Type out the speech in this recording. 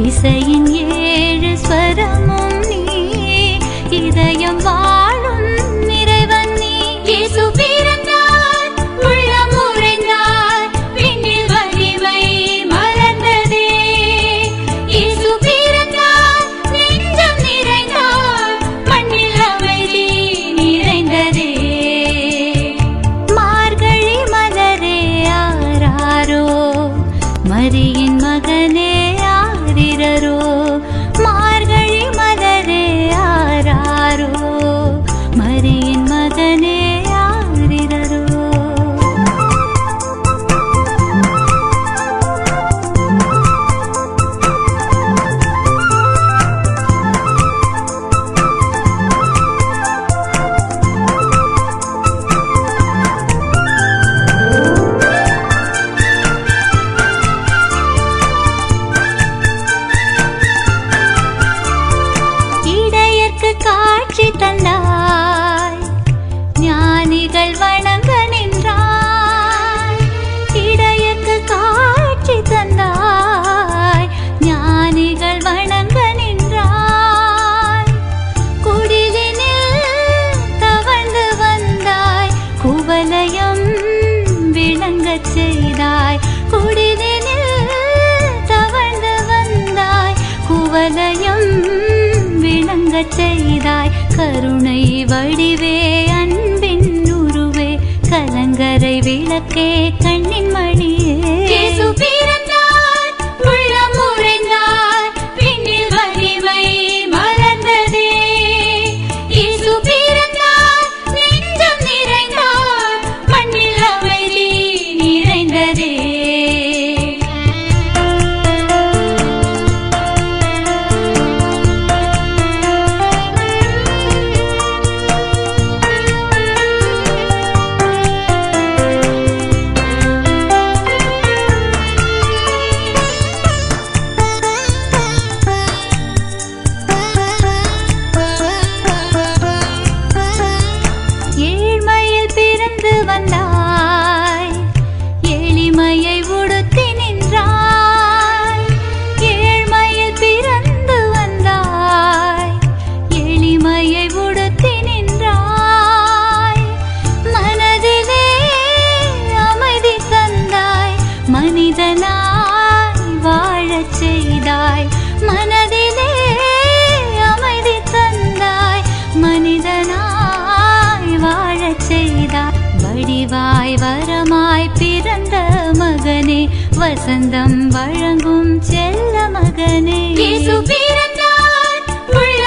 இசையின் ஏழு ஸ்வரமும் நீ இதயம் வாழும் இறைவன் நீ இயேசு பிறந்தார் உள்ளம் உறைந்தார் விண்ணில் வலிமை மலர்ந்ததே இயேசு பிறந்தார் நெஞ்சம் நிறைந்தார் மண்ணில் அமைதி நிறைந்ததே மார்கழி மலரே ஆராரோ மரியின் மகனே ஆரிரரோ மார்கழி மலரே ஆராரோ மரியின் மகனே ஆரிரரோ இடையர்க்கு காட்சி தந்தாய் ஞானிகள் வணங்க நின்றாய் இடையர்க்கு காட்சி தந்தாய் ஞானிகள் வணங்க நின்றாய் குடிலினில் தவழ்ந்து வந்தாய் குவலயம் விளங்கச் செய்தாய் குடிலினில் தவழ்ந்து வந்தாய் குவலயம் விளங்கச் செய்தாய் கருணை வடிவே அன்பின் உருவே கலங்கரை விளக்கே கண்ணின் மணியே இயேசு பிறந்தார் உள்ளம் உறைந்தார் விண்ணில் வலிமை மலர்ந்ததே இயேசு பிறந்தார் நெஞ்சம் நிறைந்தார் மண்ணில் அமைதி நிறைந்ததே ஏழ்மையில் பிறந்து வந்தாய் எளிமையை உடுத்தி நின்றாய் ஏழ்மையில் பிறந்து வந்தாய் எளிமையை உடுத்தி நின்றாய் மனதிலே அமைதி தந்தாய் மனிதனாய் வாழச் செய்தாய் மனதிலே அமைதி தந்தாய் மனிதனாய் வாழச் செய்தாய் வடிவாய் வரமாய் பிறந்த மகனே வசந்தம் வழங்கும் செல்ல மகனே இயேசு பிறந்தார் உள்ள